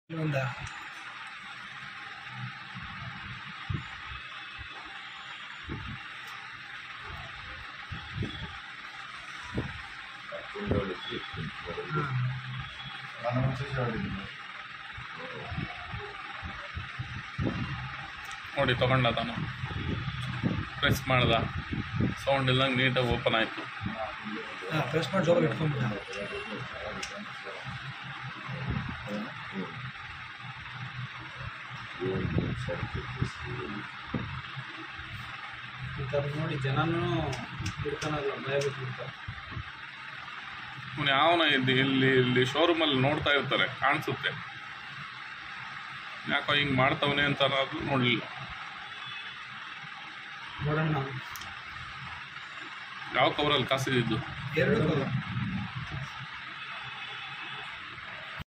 ಒಂದ ನೋಡಿ ತಗೊಂಡ ತಾನು ಪ್ರೆಸ್ ಮಾಡ್ದ ಸೌಂಡ್ ಇಲ್ಲಂಗೆ ನೀಟಾಗಿ ಓಪನ್ ಆಯಿತು ಪ್ರೆಸ್ ಮಾಡಿ ಜೋರಾಗಿ ಇಟ್ಕೊಂಡ್ಬಿಟ್ಟ ಇಂಥವ್ರು ನೋಡಿ ಜನನೂ ಬಿಡ್ತಾನಲ್ಲ ಭಯ ಬಿಟ್ಬಿಡ್ತಾರೆ ಅವ್ನು ಯಾವನ ಇಲ್ಲಿ ಇಲ್ಲಿ ಇಲ್ಲಿ ಶೋರೂಮಲ್ಲಿ ನೋಡ್ತಾ ಇರ್ತಾರೆ ಕಾಣಿಸುತ್ತೆ ಯಾಕೋ ಹಿಂಗೆ ಮಾಡ್ತವನೆ ಅಂತ ಅದು ನೋಡಲಿಲ್ಲ ನೋಡೋಣ ನಾವು ಯಾವ ಕವರಲ್ಲಿ ಕಾಸಿದ್ದು ಎರಡು